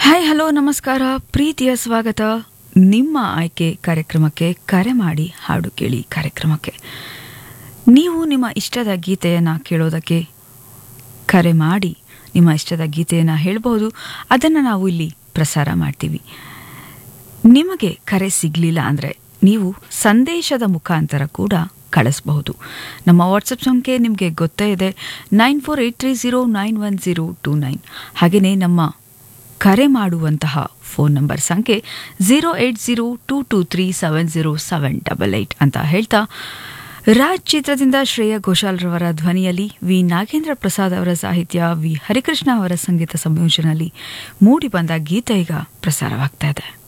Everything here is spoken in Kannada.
ಹಾಯ್ ಹಲೋ ನಮಸ್ಕಾರ ಪ್ರೀತಿಯ ಸ್ವಾಗತ ನಿಮ್ಮ ಆಯ್ಕೆ ಕಾರ್ಯಕ್ರಮಕ್ಕೆ ಕರೆ ಮಾಡಿ ಹಾಡು ಕೇಳಿ ಕಾರ್ಯಕ್ರಮಕ್ಕೆ ನೀವು ನಿಮ್ಮ ಇಷ್ಟದ ಗೀತೆಯನ್ನು ಕೇಳೋದಕ್ಕೆ ಕರೆ ಮಾಡಿ ನಿಮ್ಮ ಇಷ್ಟದ ಗೀತೆಯನ್ನು ಹೇಳಬಹುದು ಅದನ್ನು ನಾವು ಇಲ್ಲಿ ಪ್ರಸಾರ ಮಾಡ್ತೀವಿ ನಿಮಗೆ ಕರೆ ಸಿಗಲಿಲ್ಲ ಅಂದರೆ ನೀವು ಸಂದೇಶದ ಮುಖಾಂತರ ಕೂಡ ಕಳಿಸಬಹುದು ನಮ್ಮ ವಾಟ್ಸಪ್ ಸಂಖ್ಯೆ ನಿಮಗೆ ಗೊತ್ತೇ ಇದೆ nine four eight three zero nine one zero two nine ಹಾಗೆಯೇ ನಮ್ಮ ಕರೆ ಮಾಡುವಂತಹ ಫೋನ್ ನಂಬರ್ ಸಂಖ್ಯೆ zero eight zero two two three seven zero seven double eight ಅಂತ ಹೇಳ್ತಾ ರಾಜ್ ಚಿತ್ರದಿಂದ ಶ್ರೇಯಾ ಘೋಷಾಲ್ರವರ ಧ್ವನಿಯಲ್ಲಿ ವಿ ನಾಗೇಂದ್ರ ಪ್ರಸಾದ್ ಅವರ ಸಾಹಿತ್ಯ ವಿ ಹರಿಕೃಷ್ಣ ಅವರ ಸಂಗೀತ ಸಂಯೋಜನೆಯಲ್ಲಿ ಮೂಡಿ ಬಂದ ಗೀತೆ ಈಗ ಪ್ರಸಾರವಾಗ್ತಾ ಇದೆ